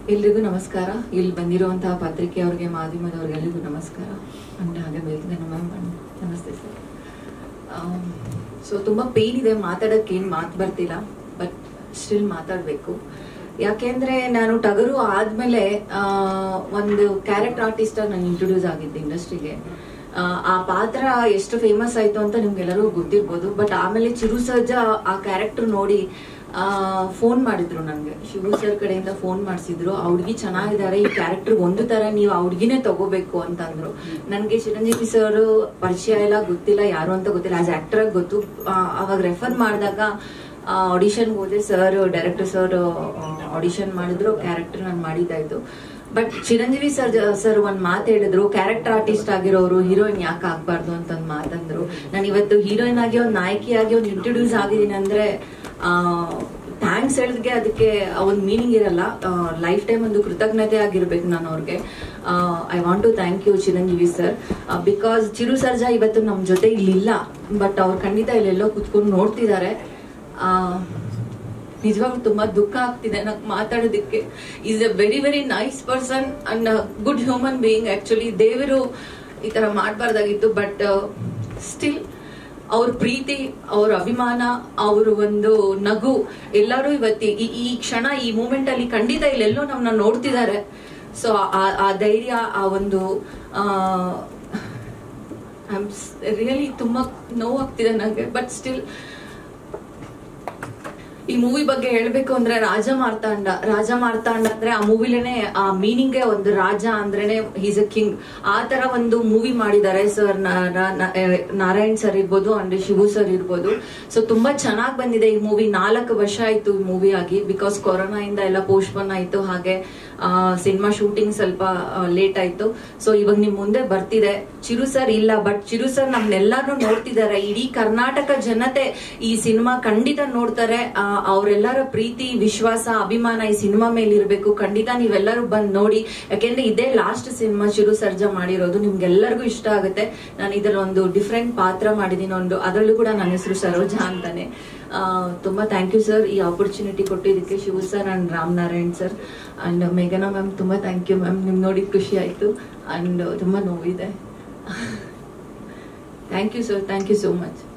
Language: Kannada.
ಎಲ್ರಿಗೂ ನಮಸ್ಕಾರ ಇಲ್ಲಿ ಬಂದಿರುವಂತಹ ಪತ್ರಿಕೆಯವ್ರಿಗೆ ಮಾಧ್ಯಮದವ್ರಿಗೆಲ್ಲರಿಗೂ ನಮಸ್ಕಾರ ಅಂಡ್ ಹಾಗೆ ಮೇಲ್ತಿದೆ ಮ್ಯಾಮ್ ನಮಸ್ತೆ ಸರ್ ಸೊ ತುಂಬ ಪೇನ್ ಇದೆ ಮಾತಾಡೋಕ್ಕೆ ಏನು ಮಾತು ಬರ್ತಿಲ್ಲ ಬಟ್ ಸ್ಟಿಲ್ ಮಾತಾಡಬೇಕು ಯಾಕೆಂದ್ರೆ ನಾನು ಟಗರು ಆದ್ಮೇಲೆ ಆ, ಒಂದು ಕ್ಯಾರೆಕ್ಟರ್ ಆರ್ಟಿಸ್ಟ್ ನಾನು ಇಂಟ್ರೊಡ್ಯೂಸ್ ಆಗಿದ್ದೆ ಇಂಡಸ್ಟ್ರಿಗೆ ಆ ಪಾತ್ರ ಎಷ್ಟು ಫೇಮಸ್ ಆಯ್ತು ಅಂತ ನಿಮ್ಗೆಲ್ಲರೂ ಗೊತ್ತಿರ್ಬೋದು ಬಟ್ ಆಮೇಲೆ ಚಿರು ಸರ್ಜಾ ಆ ಕ್ಯಾರೆಕ್ಟರ್ ನೋಡಿ ಫೋನ್ ಮಾಡಿದ್ರು ನನಗೆ ಶಿವು ಸರ್ ಕಡೆಯಿಂದ ಫೋನ್ ಮಾಡಿಸಿದ್ರು ಆ ಹುಡುಗಿ ಚೆನ್ನಾಗಿದ್ದಾರೆ ಈ ಕ್ಯಾರೆಕ್ಟರ್ ಒಂದು ತರ ನೀವು ಆ ಹುಡುಗಿನೇ ತಗೋಬೇಕು ಅಂತಂದ್ರು ನನಗೆ ಚಿರಂಜೀವಿ ಸರ್ ಪರಿಚಯ ಎಲ್ಲ ಗೊತ್ತಿಲ್ಲ ಯಾರು ಅಂತ ಗೊತ್ತಿಲ್ಲ ಆಸ್ ಆಕ್ಟರ್ ಗೊತ್ತು ಆ, ಅವಾಗ ರೆಫರ್ ಮಾಡಿದಾಗ ಆಡಿಷನ್ ಹೋದೆ ಸರ್ ಡೈರೆಕ್ಟರ್ ಸರ್ ಆಡಿಷನ್ ಮಾಡಿದ್ರು ಕ್ಯಾರೆಕ್ಟರ್ ನಾನು ಮಾಡಿದ್ದಾಯ್ತು ಬಟ್ ಚಿರಂಜೀವಿ ಸರ್ ಸರ್ ಒಂದ್ ಮಾತು ಹೇಳಿದ್ರು ಕ್ಯಾರೆಕ್ಟರ್ ಆರ್ಟಿಸ್ಟ್ ಆಗಿರೋರು ಹೀರೋಯಿನ್ ಯಾಕೆ ಆಗ್ಬಾರ್ದು ಅಂತ ಒಂದ್ ಮಾತಂದ್ರು ನಾನು ಇವತ್ತು ಹೀರೋಯಿನ್ ಆಗಿ ಒಂದು ನಾಯಕಿಯಾಗಿ ಒಂದು ಇಂಟ್ರೊಡ್ಯೂಸ್ ಆಗಿದ್ದೀನಿ ಅಂದ್ರೆ ಥ್ಯಾಂಕ್ಸ್ ಹೇಳಿದ್ಗೆ ಅದಕ್ಕೆ ಒಂದು ಮೀನಿಂಗ್ ಇರಲ್ಲ ಲೈಫ್ ಟೈಮ್ ಒಂದು ಕೃತಜ್ಞತೆ ಆಗಿರ್ಬೇಕು ನಾನು ಅವ್ರಿಗೆ I want to thank you Chiranjeevi sir because Chiru Sarja ಇವತ್ತು ನಮ್ಮ ಜೊತೆ ಇಲ್ಲಿಲ್ಲ ಬಟ್ ಅವ್ರು ಖಂಡಿತ ಇಲ್ಲೆಲ್ಲೋ ಕುತ್ಕೊಂಡು ನೋಡ್ತಿದ್ದಾರೆ ಆ, ನಿಜವಾಗ್ಲೂ ತುಂಬಾ ದುಃಖ ಆಗ್ತಿದೆ ನಂಗೆ ಮಾತಾಡೋದಕ್ಕೆ is a very very nice person and good human being actually ದೇವರು ಈ ತರ ಮಾಡಬಾರ್ದಾಗಿತ್ತು ಬಟ್ ಸ್ಟಿಲ್ ಅವ್ರ ಪ್ರೀತಿ ಅವ್ರ ಅಭಿಮಾನ ಅವ್ರ ಒಂದು ನಗು ಎಲ್ಲರೂ ಇವತ್ತಿ ಈ ಈ ಕ್ಷಣ ಈ ಮೂಮೆಂಟ್ ಅಲ್ಲಿ ಖಂಡಿತ ಇಲ್ಲೆಲ್ಲೋ ನಮ್ಮನ್ನ ನೋಡ್ತಿದ್ದಾರೆ ಸೊ ಆ ಧೈರ್ಯ ಆ ಒಂದು ರಿಯಲಿ ತುಂಬಾ ನೋವಾಗ್ತಿದೆ ನನಗೆ ಬಟ್ ಸ್ಟಿಲ್ ಈ ಮೂವಿ ಬಗ್ಗೆ ಹೇಳ್ಬೇಕು ಅಂದ್ರೆ ರಾಜ ಮಾರ್ತಾಂಡ ರಾಜ ಮಾರ್ತಾಂಡ ಅಂದ್ರೆ ಆ ಮೂವಿಲೇನೆ ಆ ಮೀನಿಂಗ್ ಒಂದು ರಾಜ ಅಂದ್ರೇನೆ ಈಸ್ ಅ ಕಿಂಗ್ ಆ ತರ ಒಂದು ಮೂವಿ ಮಾಡಿದ್ದಾರೆ ಸರ್ ನಾರಾಯಣ್ ಸರ್ ಇರ್ಬೋದು ಅಂಡ್ ಶಿವು ಸರ್ ಇರ್ಬೋದು ಸೊ ತುಂಬಾ ಚೆನ್ನಾಗಿ ಬಂದಿದೆ ಈ ಮೂವಿ ನಾಲ್ಕು ವರ್ಷ ಆಯ್ತು ಈ ಮೂವಿ ಆಗಿ ಬಿಕಾಸ್ ಕೊರೋನಾ ಇಂದ ಎಲ್ಲ ಪೋಸ್ಟ್ಪೋನ್ ಆಯ್ತು ಹಾಗೆ ಸಿನಿಮಾ ಶೂಟಿಂಗ್ ಸ್ವಲ್ಪ ಲೇಟ್ ಆಯ್ತು ಸೊ ಇವಾಗ ನಿಮ್ ಮುಂದೆ ಬರ್ತಿದೆ ಚಿರು ಸರ್ ಇಲ್ಲ ಬಟ್ ಚಿರು ಸರ್ ನಮ್ನೆಲ್ಲಾರು ನೋಡ್ತಿದ್ದಾರೆ ಇಡೀ ಕರ್ನಾಟಕ ಜನತೆ ಈ ಸಿನಿಮಾ ಖಂಡಿತ ನೋಡ್ತಾರೆ ಆ, ಅವ್ರೆಲ್ಲರ ಪ್ರೀತಿ ವಿಶ್ವಾಸ ಅಭಿಮಾನ ಈ ಸಿನಿಮಾ ಮೇಲೆ ಇರ್ಬೇಕು ಖಂಡಿತ ನೀವೆಲ್ಲರೂ ಬಂದ್ ನೋಡಿ ಯಾಕೆಂದ್ರೆ ಇದೇ ಲಾಸ್ಟ್ ಸಿನಿಮಾ ಚಿರು ಸರ್ಜಾ ಮಾಡಿರೋದು ನಿಮ್ಗೆಲ್ಲರಿಗೂ ಇಷ್ಟ ಆಗುತ್ತೆ ನಾನು ಇದ್ರಲ್ಲಿ ಒಂದು ಡಿಫ್ರೆಂಟ್ ಪಾತ್ರ ಮಾಡಿದೀನಿ ಒಂದು ಅದರಲ್ಲೂ ಕೂಡ ನನ್ನ ಹೆಸರು ಸರೋಜಾ ಅಂತಾನೆ ಆ, ತುಂಬಾ ಥ್ಯಾಂಕ್ ಯು ಸರ್ ಈ ಆಪರ್ಚುನಿಟಿ ಕೊಟ್ಟಿದ್ದಕ್ಕೆ Shivu sir and Ram Narayan sir and ಮೇಘನಾ ಮ್ಯಾಮ್ ತುಂಬಾ ಥ್ಯಾಂಕ್ ಯು ಮ್ಯಾಮ್ ನಿಮ್ ನೋಡಿ ಖುಷಿ ಆಯ್ತು ಅಂಡ್ ತುಂಬಾ ನೋವಿದೆ thank you sir thank you so much